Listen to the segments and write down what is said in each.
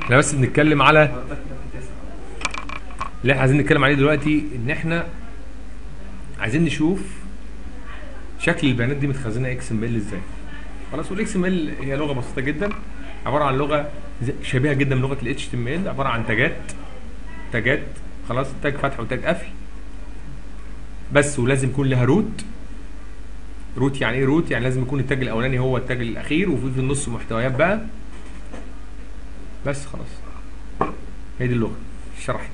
احنا بس بنتكلم على اللي احنا عايزين نتكلم عليه دلوقتي ان احنا عايزين نشوف شكل البيانات دي متخزنه اكس ام ال ازاي خلاص والاكس ام ال هي لغه بسيطه جدا عباره عن لغه زي- شبيهه جدا بلغه الاتش تي ام ال عباره عن تاجات تاجات خلاص تاج فتح وتاج قفل بس ولازم يكون لها روت روت يعني ايه روت يعني لازم يكون التاج الاولاني هو التاج الاخير وفي في النص محتويات بقى بس خلاص هي دي اللغه شرحت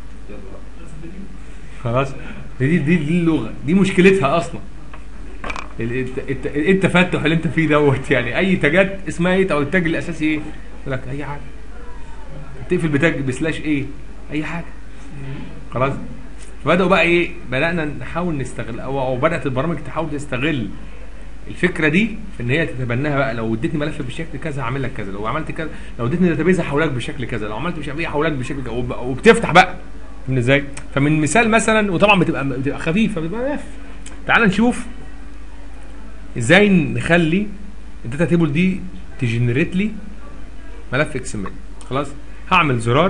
خلاص دي دي دي اللغه دي مشكلتها اصلا ال- الت- الت- ايه التفتح اللي انت فيه دوت يعني اي تاجات اسمها ايه او التاج الاساسي ايه يقول لك اي حاجه تقفل بتاج بسلاش ايه اي حاجه خلاص فبداوا بقى ايه بدانا نحاول نستغل او, أو بدات البرامج تحاول تستغل الفكره دي في ان هي تتبناها بقى لو اديتني ملف بالشكل كذا هعمل لك كذا لو عملت كذا لو اديتني داتابيز هحولك بالشكل كذا لو عملت مش عارف ايه هحولك بالشكل كذا وب- وبتفتح بقى فاهم ازاي فمن مثال مثلا وطبعا بتبقى بتبقى خفيفه بتبقى ملف تعال نشوف ازاي نخلي الداتا تيبل دي تجنريت لي ملف اكس ام ال خلاص هعمل زرار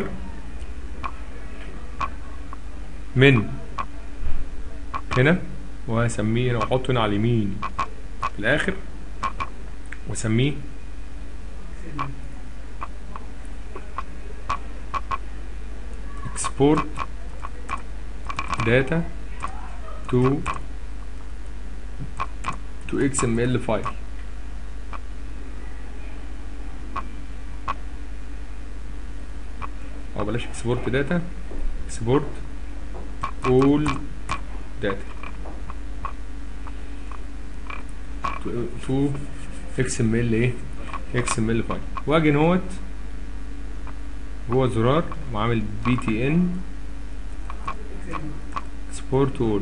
من هنا وهسميه هنا واحطه هنا على اليمين في الاخر واسميه export data to to XML file او بلاش export data export all data to, to XML ايه XML فايل واجي نوت جوه زرار وعامل بي تي ان export all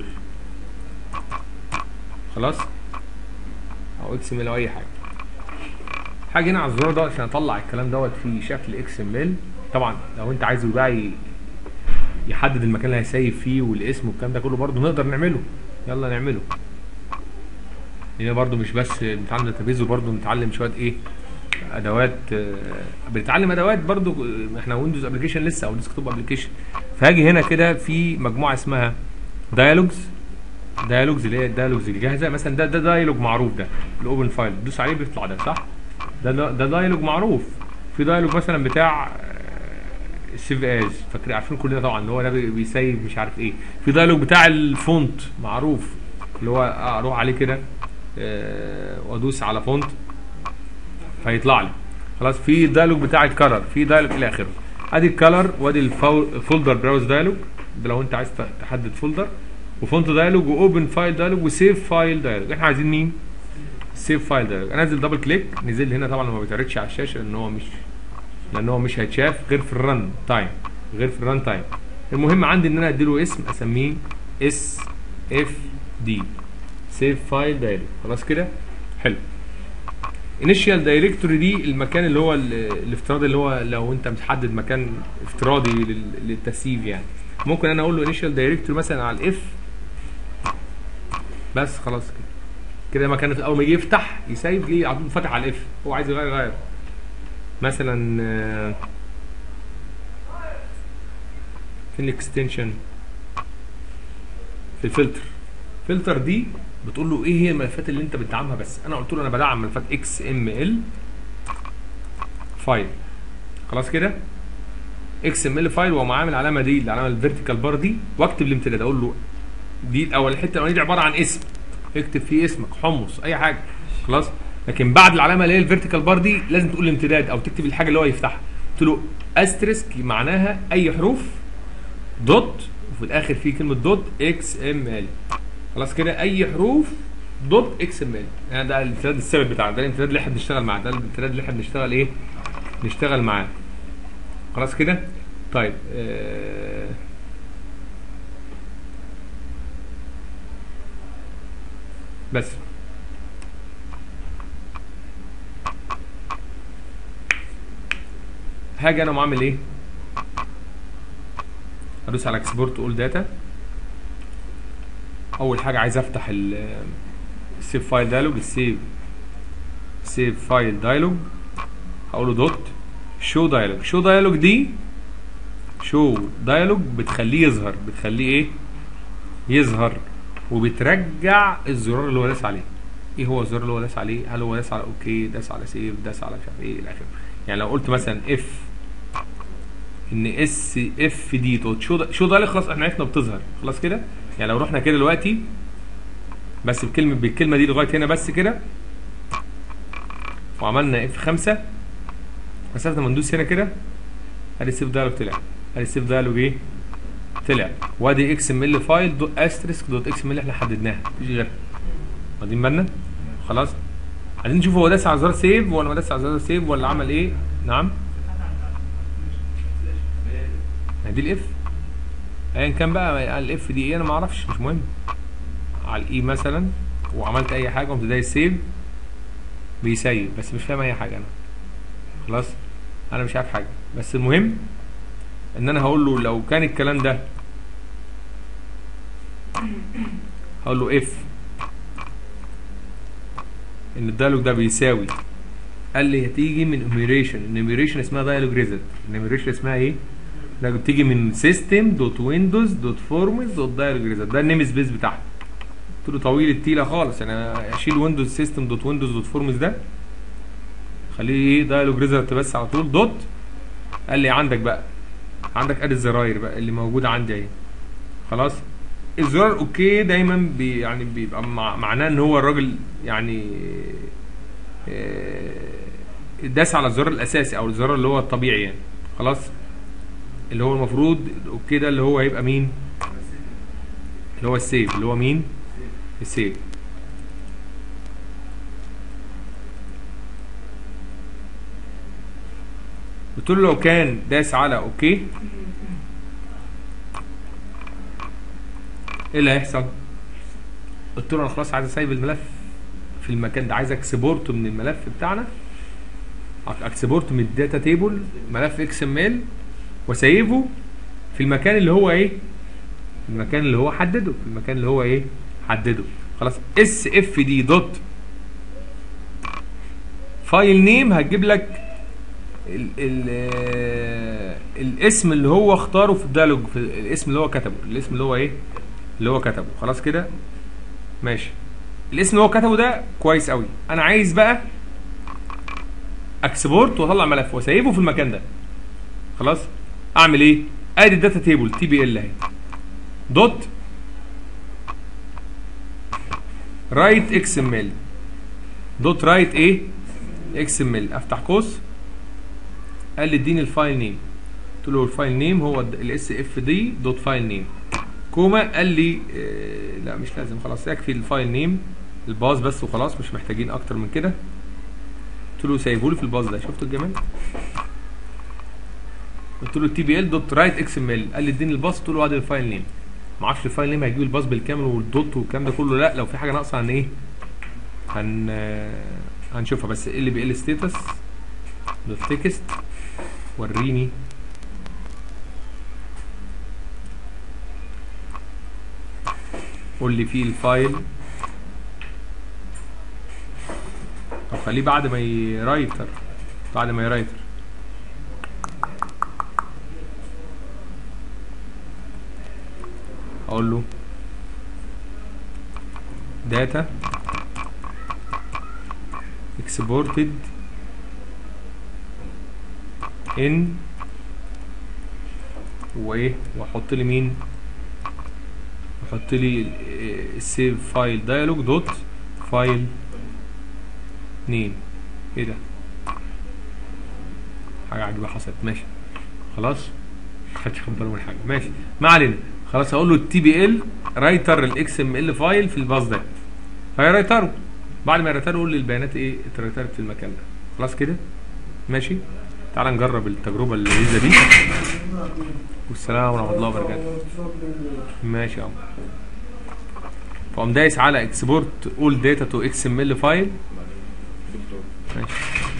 خلاص او اكس ام ال او اي حاجه حاجه هنا على الزرار ده عشان اطلع الكلام دوت في شكل اكس ام ال طبعا لو انت عايزه بقى ي- يحدد المكان اللي هيسيف فيه والاسم والكلام ده كله برضه نقدر نعمله يلا نعمله هنا برضه مش بس نتعلم داتابيز وبرضه نتعلم شويه ايه ادوات آه، بنتعلم ادوات برضه آه، احنا ويندوز ابلكيشن لسه او ديسكتوب ابلكيشن فهاجي هنا كده في مجموعه اسمها دايلوجز دايلوجز اللي هي الدايلوجز الجاهزه مثلا ده ده دايلوج معروف ده الاوبن فايل تدوس عليه بيطلع ده صح ده ده, ده دايلوج معروف في دايلوج مثلا بتاع السيف از فاكرين عارفين كلنا طبعا اللي هو ده بي- بيسيف مش عارف ايه في دايلوج بتاع الفونت معروف اللي هو اروح عليه كده آه، وادوس على فونت فيطلع لي خلاص في دايلوج بتاع الكلر في دايلوج الى اخره ادي الكلر وادي الفولدر براوز دايلوج ده لو انت عايز ت- تحدد فولدر وفونت دايلوج واوبن فايل دايلوج وسيف فايل دايلوج احنا عايزين مين سيف فايل دايلوج انزل دبل كليك نزل لي هنا طبعا ما بيتعرضش على الشاشه لان هو مش لان هو مش هيتشاف غير في الرن تايم غير في الرن تايم المهم عندي ان انا اديله اسم اسميه اس اف دي سيف فايل دايلوج خلاص كده حلو انيشال دايركتوري دي المكان اللي هو ال- الافتراضي اللي هو لو انت محدد مكان افتراضي لل- للتسييف يعني ممكن انا اقول له انيشال دايركتوري مثلا على الاف بس خلاص كده كده مكان اول ما يجي يفتح يسيف جه على طول فتح على الاف هو عايز يغير يغير مثلا آه، فين الاكستنشن في الفلتر فلتر دي بتقول له ايه هي الملفات اللي انت بتدعمها بس انا قلت له انا بدعم ملفات اكس ام ال فايل خلاص كده اكس ام ال فايل واقوم عامل العلامه دي العلامه الفيرتيكال بار دي واكتب الامتداد اقول له دي او الحته الاولانيه دي عباره عن اسم اكتب فيه اسمك حمص اي حاجه خلاص لكن بعد العلامه اللي هي الفيرتيكال بار دي لازم تقول الامتداد او تكتب الحاجه اللي هو يفتحها قلت له استريسك معناها اي حروف دوت وفي الاخر في كلمه دوت اكس ام ال خلاص كده اي حروف دوت اكس ام ال يعني ده الامتداد الثابت بتاعنا ده الامتداد اللي احنا بنشتغل معاه ده الامتداد اللي احنا بنشتغل ايه نشتغل معاه خلاص كده طيب آه بس هاجي انا معامل ايه ادوس على اكسبورت اول داتا اول حاجه عايز افتح ال- السيف فايل دايلوج السيف سيف فايل دايلوج هقول له دوت شو دايلوج شو دايلوج دي شو دايلوج بتخليه يظهر بتخليه ايه يظهر وبترجع الزرار اللي هو داس عليه ايه هو الزرار اللي هو داس عليه هل هو داس على اوكي داس على سيف داس على مش عارف ايه الى اخره يعني لو قلت مثلا اف ان اس اف دي دوت شو ده شو ده خلاص احنا عرفنا بتظهر خلاص كده يعني لو رحنا كده دلوقتي بس بكلمه بالكلمه دي لغايه هنا بس كده وعملنا اف 5 مسافه ما ندوس هنا كده ادي السيف دايلوج طلع ادي السيف دايلوج ايه طلع وادي اكس ام ال فايل دوت استريسك دوت اكس ام ال احنا حددناها مفيش غيرها واخدين بالنا خلاص عايزين نشوف هو داس على زرار سيف ولا ما داس على زرار سيف ولا عمل ايه نعم ما دي الاف ايا كان بقى الاف دي ايه انا ما اعرفش مش مهم على الاي مثلا وعملت اي حاجه وقمت دايس سيف بيسيب بس مش فاهم اي حاجه انا خلاص انا مش عارف حاجه بس المهم ان انا هقول له لو كان الكلام ده هقول له اف ان الدايلوج ده بيساوي قال لي هتيجي من انيميريشن انيميريشن اسمها دايلوج ريزلت انيميريشن اسمها ايه ده بتيجي من سيستم دوت ويندوز دوت فورمز دوت دايلوج ريزلت ده النيم سبيس بتاعها قلت له طويل التيله خالص انا اشيل ويندوز سيستم دوت ويندوز دوت فورمز ده خليه ايه دايلوج ريزلت بس على طول دوت قال لي عندك بقى عندك ادي الزراير بقى اللي موجوده عندي اهي خلاص الزرار اوكي دايما بي يعني بيبقى مع معناه ان هو الراجل يعني آه، داس على الزرار الاساسي او الزرار اللي هو الطبيعي يعني خلاص اللي هو المفروض اوكي ده اللي هو هيبقى مين اللي هو السيف اللي هو مين السيف قلت له لو كان داس على اوكي ايه اللي هيحصل قلت له انا خلاص عايز اسيب الملف في المكان ده عايز اكسبورته من الملف بتاعنا اكسبورت من الداتا تيبل ملف اكس ام ال وسيبه في المكان اللي هو ايه المكان اللي هو حدده في المكان اللي هو ايه حدده خلاص اس اف دي دوت فايل نيم هتجيب لك ال ال آه، الاسم اللي هو اختاره في الديالوج في الاسم اللي هو كتبه الاسم اللي هو ايه اللي هو كتبه خلاص كده ماشي الاسم اللي هو كتبه ده كويس قوي انا عايز بقى اكسبورت واطلع ملف واسيبه في المكان ده خلاص اعمل ايه ادي الداتا تيبل تي بي ال اهي دوت رايت اكس ام ال دوت رايت ايه اكس ام ال افتح قوس قال لي اديني الفايل نيم قلت له الفايل نيم هو الاس اف دي دوت فايل نيم كوما قال لي آه لا مش لازم خلاص يكفي الفايل نيم الباص بس وخلاص مش محتاجين اكتر من كده قلت له سايبه لي في الباص ده شفتوا الجمال قلت له تي بي ال دوت رايت اكس ام ال قال لي اديني الباص قلت له ادي الفايل نيم ما اعرفش الفايل نيم هيجيب الباص بالكامل والدوت والكلام ده كله لا لو في حاجه ناقصه هن ايه هن آه، هنشوفها بس ال بي ال ستيتس دوت تكست وريني قول لي فيه الفايل طب خليه بعد ما يرايتر بعد ما يرايتر اقول له داتا exported in وايه واحط لي مين احط لي السيف فايل دايلوج دوت فايل نيم ايه ده حاجه عجيبه حصلت ماشي خلاص محدش خد باله من حاجه ماشي ما علينا خلاص هقول له التي بي ال رايتر الاكس ام ال فايل في الباص ده فيرايتره بعد ما يرايتره يقول لي البيانات ايه اترايترت في المكان ده خلاص كده ماشي تعال نجرب التجربه اللذيذه دي والسلام ورحمه الله وبركاته ماشي يا عم فقوم دايس على اكسبورت اول داتا تو اكس ام ال فايل ماشي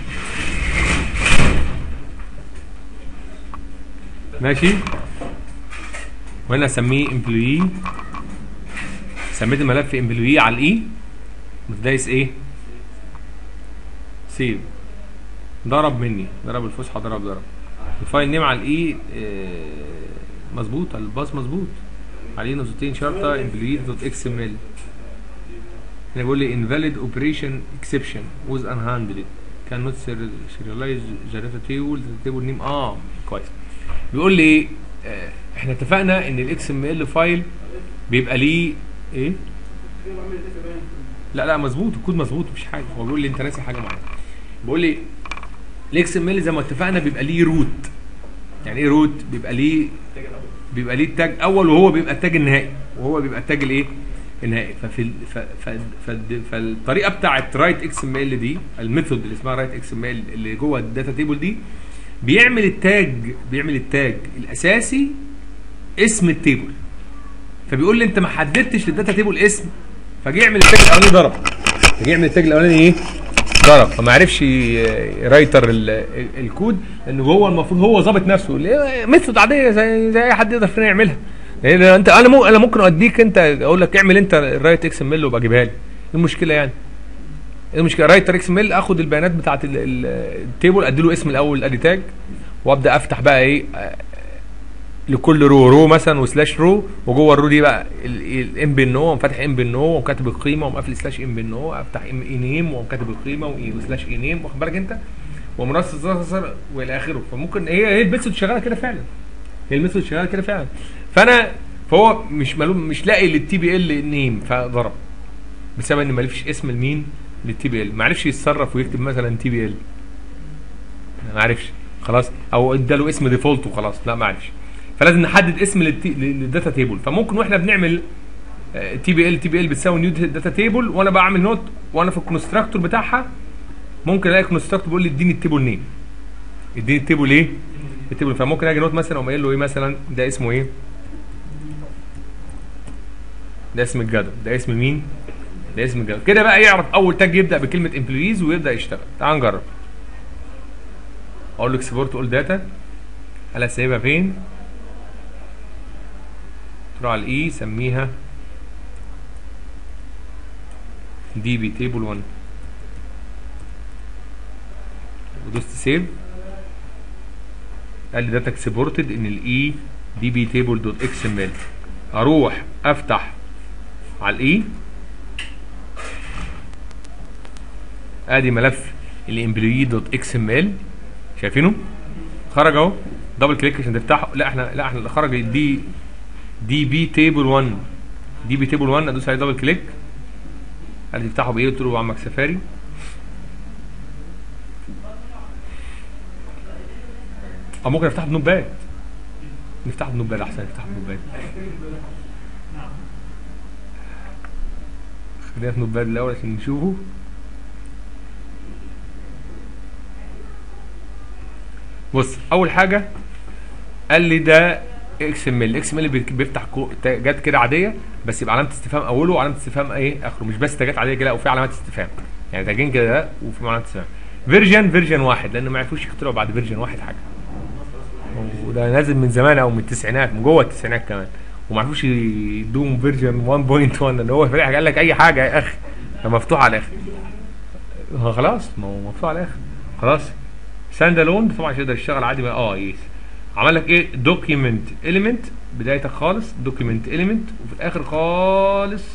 ماشي وهنا اسميه امبلوي سميت الملف امبلوي على الاي دايس ايه سيف ضرب مني ضرب الفسحه ضرب ضرب الفايل نيم على الاي آه، مظبوط الباص مظبوط عليه نقطتين شرطه امبلوي دوت اكس ام ال هنا بيقول لي invalid operation exception was unhandled cannot ser- serialize the data table the table name اه كويس بيقول لي ايه آه، احنا اتفقنا ان الاكس ام ال فايل بيبقى ليه ايه لا لا مظبوط الكود مظبوط مفيش حاجه هو بيقول لي انت ناسي حاجه معينه بيقول لي الاكس ام ال زي ما اتفقنا بيبقى ليه روت يعني ايه روت بيبقى ليه بيبقى ليه التاج اول وهو بيبقى التاج النهائي وهو بيبقى التاج الايه النهائي ففي ال- ف ف ف فالطريقه بتاعت رايت اكس ام ال دي الميثود اللي اسمها رايت اكس ام ال اللي جوه الداتا تيبل دي بيعمل التاج بيعمل التاج الاساسي اسم التيبل فبيقول لي انت ما حددتش للداتا تيبل اسم فجي يعمل التاج الاولاني ضرب فجي يعمل التاج الاولاني ايه ضرب فما عرفش ي- رايتر ال- ال- الكود لانه هو المفروض هو ظابط نفسه اللي- ميثود عاديه زي زي اي حد يقدر فينا يعملها لان انت انا مو انا ممكن اوديك انت اقول لك اعمل انت الرايت اكس ام ال وابقى اجيبها لي ايه المشكله يعني ايه المشكله رايتر اكس ام ال اخد البيانات بتاعت ال- ال- التيبل ادي له اسم الاول ادي تاج وابدا افتح بقى ايه آه، لكل رو رو مثلا وسلاش رو وجوه الرو دي بقى الام بي نو فاتح ام بي نو وكاتب القيمه ومقفل سلاش ام بي نو افتح ام اي نيم وكاتب القيمه وإي- وسلاش اي نيم واخد بالك انت ومنصص صار والى اخره فممكن هي هي الميثود شغاله كده فعلا هي الميثود شغاله كده فعلا فانا فهو مش ملوم مش لاقي للتي بي ال نيم فضرب بسبب ان ما عرفش اسم المين للتي بي ال ما عرفش يتصرف ويكتب مثلا تي بي ال ما عرفش خلاص او اداله اسم ديفولت وخلاص لا ما عرفش فلازم نحدد اسم للتي- للداتا تيبل فممكن واحنا بنعمل تي بي ال تي بي ال بتساوي نيو داتا تيبل وانا بعمل نوت وانا في الكونستراكتور بتاعها ممكن الاقي كونستراكتور بيقول لي اديني التيبل نيم اديني التيبل ايه التيبل فممكن اجي نوت مثلا اقوم قايل له ايه مثلا ده اسمه ايه ده اسم الجدول ده اسم مين ده اسم الجدول كده بقى يعرف اول تاج يبدا بكلمه امبلويز ويبدا يشتغل تعال نجرب اقول له اكسبورت اول داتا هلا سايبها فين تروح على الاي سميها دي بي تيبل 1 ودوست سيف قال لي داتا اكسبورتد ان الاي دي بي تيبل دوت اكس ام ال اروح افتح على الاي ادي ملف الامبلوي دوت اكس ام ال شايفينه خرج اهو دبل كليك عشان تفتحه لا احنا لا احنا اللي خرج دي دي بي تيبل 1 دي بي تيبل 1 ادوس عليه دبل كليك قال لي تفتحه بايه قلت له عمك سفاري او ممكن افتحه بنوت باد نفتحه بنوت باد احسن نفتحه بنوت باد خلينا في نوت باد الاول عشان نشوفه بص اول حاجه قال لي ده اكس ام ال الاكس ام ال بيفتح كو- تاجات كده عاديه بس يبقى علامه استفهام اوله وعلامه استفهام ايه اخره مش بس تاجات عاديه كده لا وفي علامات استفهام يعني تاجين كده وفي علامات استفهام فيرجن فيرجن واحد لان ما عرفوش يخترعوا بعد فيرجن واحد حاجه وده نازل من زمان او من التسعينات من جوه التسعينات كمان وما عرفوش يدوم فيرجن 1.1 لان هو في الآخر قال لك اي حاجه يا اخي ده مفتوح على الاخر هو خلاص ما هو مفتوح على الاخر خلاص ستاند الون طبعا مش يقدر يشتغل عادي بقى اه يس عمل لك ايه دوكيمنت اليمنت بدايتك خالص دوكيمنت اليمنت وفي الاخر خالص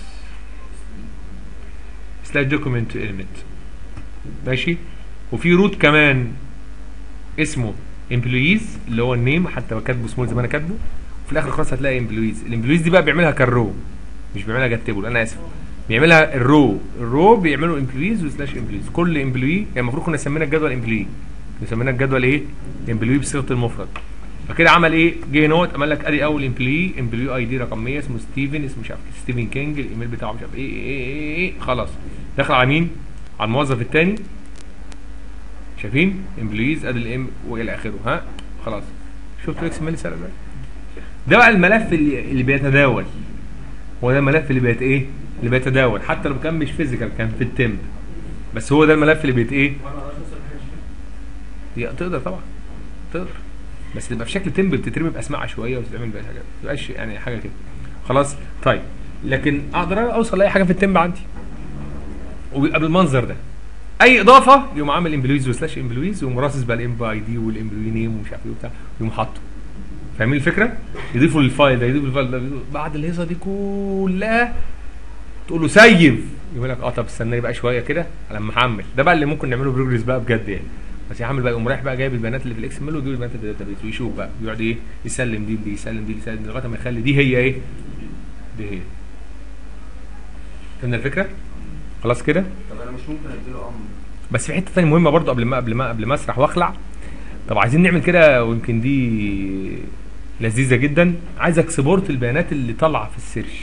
سلاش دوكيمنت اليمنت ماشي وفي روت كمان اسمه امبلويز اللي هو النيم حتى كاتبه سمول زي ما انا كاتبه وفي الاخر خالص هتلاقي امبلويز الامبلويز دي بقى بيعملها كالرو مش بيعملها جت تيبل انا اسف بيعملها الرو الرو بيعملوا امبلويز وسلاش امبلويز كل امبلوي يعني المفروض كنا سمينا الجدول امبلوي سمينا الجدول ايه امبلوي بصيغه المفرد فكده عمل ايه جه نوت عمل لك ادي اول امبلوي امبلوي اي دي رقم 100 اسمه ستيفن اسمه مش عارف ستيفن كينج الايميل بتاعه مش عارف ايه ايه ايه, إيه, إيه خلاص دخل على مين على الموظف الثاني شايفين امبلويز ادي الام والى اخره ها خلاص شفتوا اكس ام ال سرق ده ده بقى الملف اللي, اللي بيتداول هو ده الملف اللي بيت ايه اللي بيتداول حتى لو كان مش فيزيكال كان في التمب بس هو ده الملف اللي بيت ايه يا تقدر طبعا تقدر بس تبقى في شكل تمب بتترمي باسماء عشوائيه وتتعمل بقى حاجات ما تبقاش يعني حاجه كده خلاص طيب لكن اقدر اوصل لاي حاجه في التمب عندي وبيبقى بالمنظر ده اي اضافه يقوم عامل امبلويز وسلاش امبلويز ويقوم راصص بقى الام اي دي والامبلوي نيم ومش عارف ايه وبتاع ويقوم حاطه فاهمين الفكره؟ يضيفوا للفايل ده يضيفوا للفايل ده بعد الهيصه دي كلها تقول له سيف يقول لك اه طب استنى بقى شويه كده لما احمل ده بقى اللي ممكن نعمله بروجرس بقى بجد يعني بس يعمل بقى يقوم رايح بقى جايب البيانات اللي في الاكس ام ال ويجيب البيانات اللي في الداتابيز ويشوف بقى يقعد ايه يسلم دي دي يسلم دي يسلم دي لغايه ما يخلي دي هي ايه؟ دي هي فهمنا الفكره؟ خلاص كده؟ طب انا مش ممكن اديله امر بس في حته ثانيه مهمه برضو قبل ما قبل ما قبل ما اسرح واخلع طب عايزين نعمل كده ويمكن دي لذيذه جدا عايز اكسبورت البيانات اللي طالعه في السيرش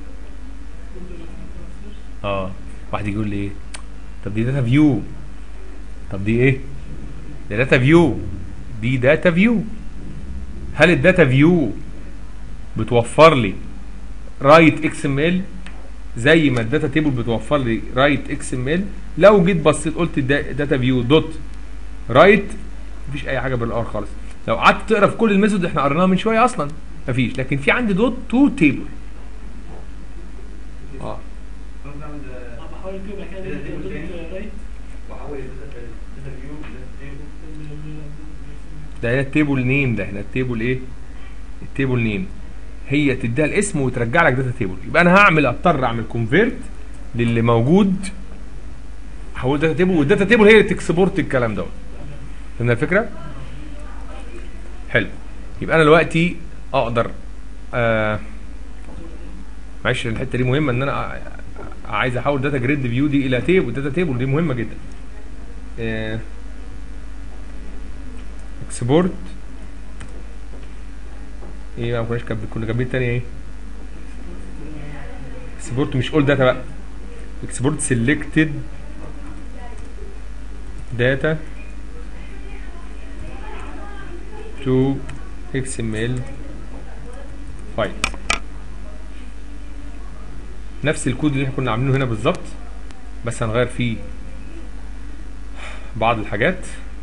اه واحد يقول لي ايه طب دي داتا فيو طب دي ايه دي داتا فيو دي داتا فيو هل الداتا فيو بتوفر لي رايت اكس ام ال زي ما الداتا تيبل بتوفر لي رايت اكس ام ال لو جيت بصيت قلت داتا فيو دوت رايت مفيش اي حاجه بالار خالص لو قعدت تقرا في كل الميثود اللي احنا قريناها من شويه اصلا مفيش لكن في عندي دوت تو تيبل اه بحاول كده كده رايت واحول الداتا فيو لداتا تيبل ده هنا التيبل نيم ده هنا التيبل ايه التيبل نيم هي تديها الاسم وترجع لك داتا تيبل يبقى انا هعمل اضطر اعمل كونفيرت للي موجود هحول داتا تيبل والداتا تيبل هي اللي تكسبورت الكلام دوت فهمنا الفكره حلو يبقى انا دلوقتي اقدر آه معلش الحته دي مهمه ان انا آه، عايز احول داتا جريد فيو دي الى تيبل داتا تيبل دي مهمه جدا آه اكسبورت ايه بقى ما كناش كاتبين كنا كاتبين تاني ايه اكسبورت مش اول داتا بقى اكسبورت سيلكتد داتا تو اكس ام ال فايل نفس الكود اللي احنا كنا عاملينه هنا بالظبط بس هنغير فيه بعض الحاجات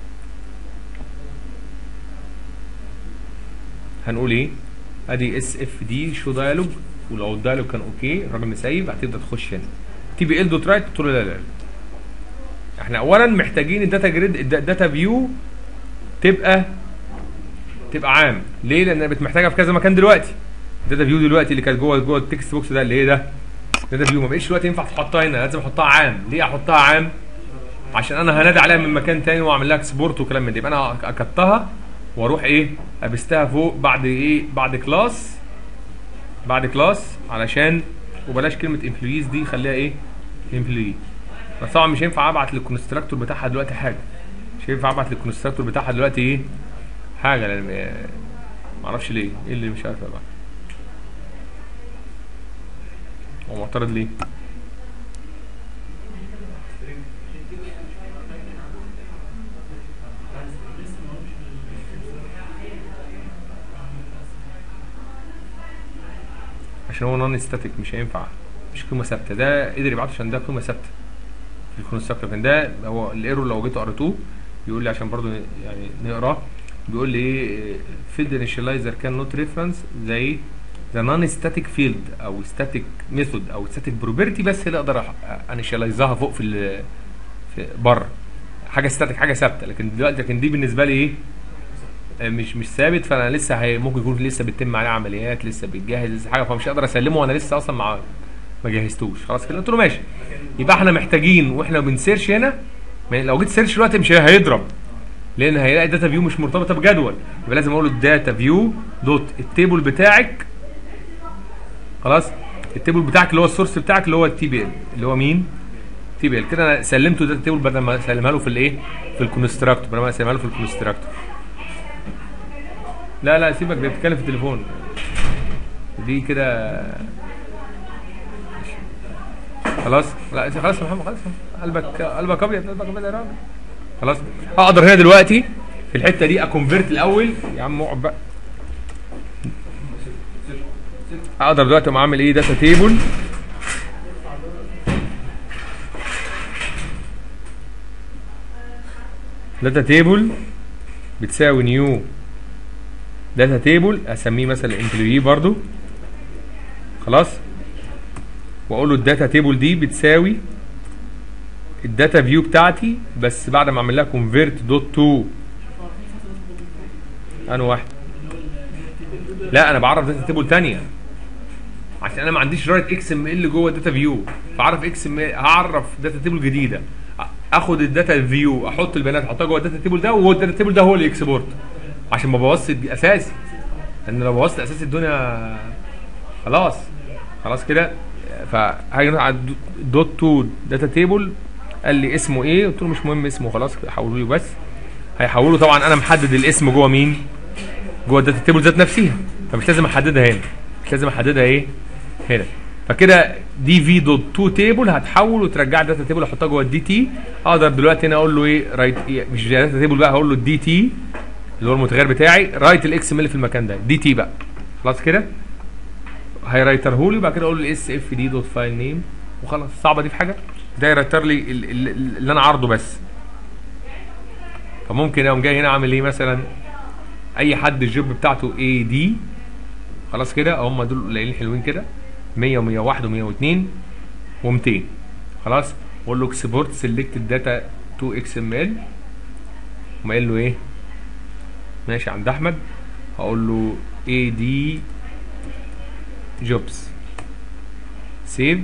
هنقول ايه ادي اس اف دي شو دايلوج ولو الدايلوج كان اوكي الراجل مسيب هتبدا تخش هنا تي بي ال دوت رايت قلت له لا لا لا. احنا اولا محتاجين الداتا جريد الداتا فيو تبقى تبقى عام ليه لان انا محتاجها في كذا مكان دلوقتي الداتا فيو دلوقتي اللي كانت جوه جوه التكست بوكس ده اللي ايه ده داتا فيو ما بقتش دلوقتي ينفع تحطها هنا لازم احطها عام ليه احطها عام عشان انا هنادي عليها من مكان تاني واعمل لها اكسبورت وكلام من ده يبقى انا اكتها واروح ايه ابستها فوق بعد ايه بعد كلاس بعد كلاس علشان وبلاش كلمه امبلويز دي خليها ايه امبلوي بس طبعا مش هينفع ابعت للكونستراكتور بتاعها دلوقتي حاجه مش هينفع ابعت للكونستراكتور بتاعها دلوقتي ايه حاجه لان آه، معرفش ليه ايه اللي مش عارف ابعت هو معترض ليه عشان هو نون ستاتيك مش هينفع مش قيمه ثابته ده قدر يبعته عشان ده قيمه ثابته في الكونستراكتور لكن ده هو الايرور لو جيت قريتوه بيقول لي عشان برضو يعني نقراه بيقول لي ايه فيلد انيشاليزر كان نوت ريفرنس زي ذا نون ستاتيك فيلد او ستاتيك ميثود او ستاتيك بروبرتي بس اللي اقدر انيشاليزها فوق في ال- في بره حاجه ستاتيك حاجه ثابته لكن دلوقتي لكن دي بالنسبه لي ايه آه، مش مش ثابت فانا لسه هي ممكن يكون لسه بيتم عليه عمليات لسه بيتجهز لسه حاجه فمش هقدر اسلمه وانا لسه اصلا مع ما جهزتوش خلاص كده قلت له ماشي يبقى احنا محتاجين واحنا بنسيرش هنا ما- لو جيت سيرش دلوقتي مش هيضرب لان هيلاقي الداتا فيو مش مرتبطه بجدول يبقى لازم اقول له الداتا فيو دوت التيبل بتاعك خلاص التيبل بتاعك اللي هو السورس بتاعك اللي هو التي بي ال اللي هو مين تي بي ال كده انا سلمته داتا تيبل بدل ما اسلمها له في الايه في الكونستراكتور بدل ما اسلمها له في الكونستراكتور لا لا سيبك ده بتتكلم في التليفون دي كده خلاص لا خلاص يا محمد خلاص قلبك قلبك ابيض قلبك ابيض يا راجل خلاص اقدر هنا دلوقتي في الحته دي اكونفيرت الاول يا عم اقعد بقى اقدر دلوقتي اقوم عامل ايه داتا تيبل داتا تيبل بتساوي نيو داتا تيبل اسميه مثلا امبلوي برضو خلاص واقول له الداتا تيبل دي بتساوي الداتا فيو بتاعتي بس بعد ما اعمل لها كونفيرت دوت تو انا واحد لا انا بعرف داتا تيبل تانية عشان انا ما عنديش رايت اكس ام ال جوه الداتا فيو فاعرف اكس ام هعرف داتا تيبل جديده اخد الداتا فيو احط البيانات احطها جوه الداتا تيبل ده وهو الداتا تيبل ده هو اللي اكسبورت عشان ما بوظش اساسي لان لو بوظت اساسي الدنيا خلاص خلاص كده فهاجي نروح على دوت تو داتا تيبل قال لي اسمه ايه قلت له مش مهم اسمه خلاص حولوا لي بس هيحولوا طبعا انا محدد الاسم جوه مين جوه الداتا تيبل ذات نفسها فمش لازم احددها هنا مش لازم احددها ايه هنا فكده دي في دوت تو تيبل هتحول وترجع الداتا تيبل احطها جوه الدي تي اقدر دلوقتي هنا اقول له ايه رايت إيه مش داتا تيبل بقى هقول له الدي تي اللي هو المتغير بتاعي رايت الاكس ام ال في المكان ده دي تي بقى خلاص كده هيرايتره لي وبعد كده اقول له اس اف دي دوت فايل نيم وخلاص صعبه دي في حاجه ده يرايتر لي ال- ال- ال- اللي انا عارضه بس فممكن اقوم جاي هنا عامل ايه مثلا اي حد الجوب بتاعته اي دي خلاص كده هم دول قليلين حلوين كده 100 و101 و102 و200 خلاص واقول له اكسبورت سيلكت داتا تو اكس ام ال وما قال له ايه ماشي عند احمد هقول له اي دي جوبز سيف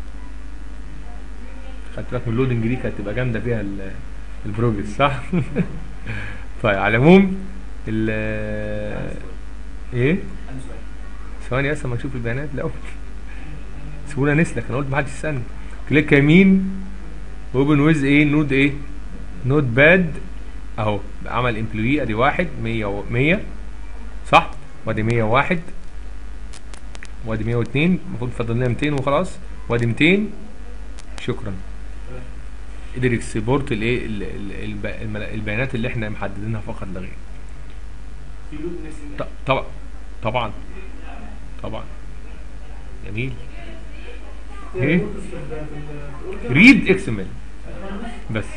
خدت بالك من اللودنج دي كانت تبقى جامده فيها ال- البروجرس صح طيب على العموم ال ايه عنده سؤال ثواني بس اما نشوف البيانات الاول سيبونا نسلك انا قلت محدش يسالني كليك يمين اوبن ويز ايه نود ايه نود باد اهو عمل امبلوي ادي واحد 100 و 100 صح وادي 101 وادي 102 المفروض فاضل لنا 200 وخلاص وادي 200 شكرا قدر يكسبورت الايه ال- ال- الب- المل- البيانات اللي احنا محددينها فقط لا غير في لود نفس ط- طبعا طبعا طبعا جميل ايه ريد اكس ام ال بس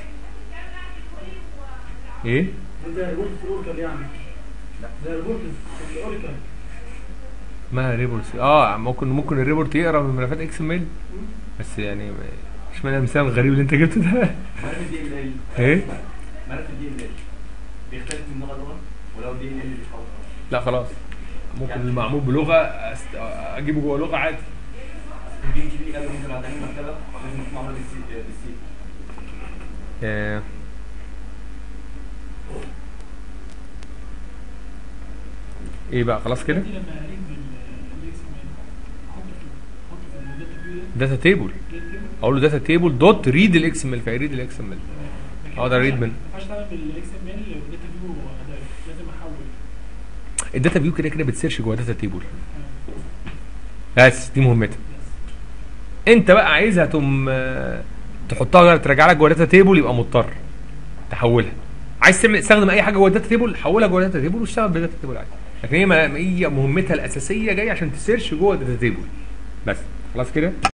ايه ده ريبورت في الاوركل يعني لا. ده ريبورت في الاوركل ما ريبورت اه ممكن ممكن الريبورت يقرا من ملفات اكس ام ال بس يعني مش معنى المثال الغريب اللي انت جبته ده ملف الدي ال ال ايه ملف الدي ال ال بيختلف من لغه لغه ولو الدي ال ال بيتحول لا خلاص ممكن المعمول بلغه أست... اجيبه جوه لغه عادي البي اتش بي قالوا ممكن هتعمل مكتبه لازم تكون معموله بالسي بالسي آه. ايه بقى خلاص كده دي لما اريد بالاكس ام ال احط في احط في الداتا فيو داتا تيبل ده داتا تيبل اقول له داتا تيبل دوت ريد الاكس ام ال فيريد الاكس ام ال لكن أقدر ما أريد ينفعش- من- ما ينفعش تعمل بالاكس ام ال وداتا فيو لازم احول الداتا فيو كده كده بتسيرش جوه داتا تيبل بس دي مهمتها انت بقى عايزها تقوم آه، تحطها ترجع لك جوه داتا تيبل يبقى مضطر تحولها عايز تعمل تستخدم اي حاجه جوه الداتا تيبل حولها جوه الداتا تيبل واشتغل بالداتا تيبل عادي لكن هي ما- هي مهمتها الاساسيه جايه عشان تسيرش جوه الداتا تيبل بس خلاص كده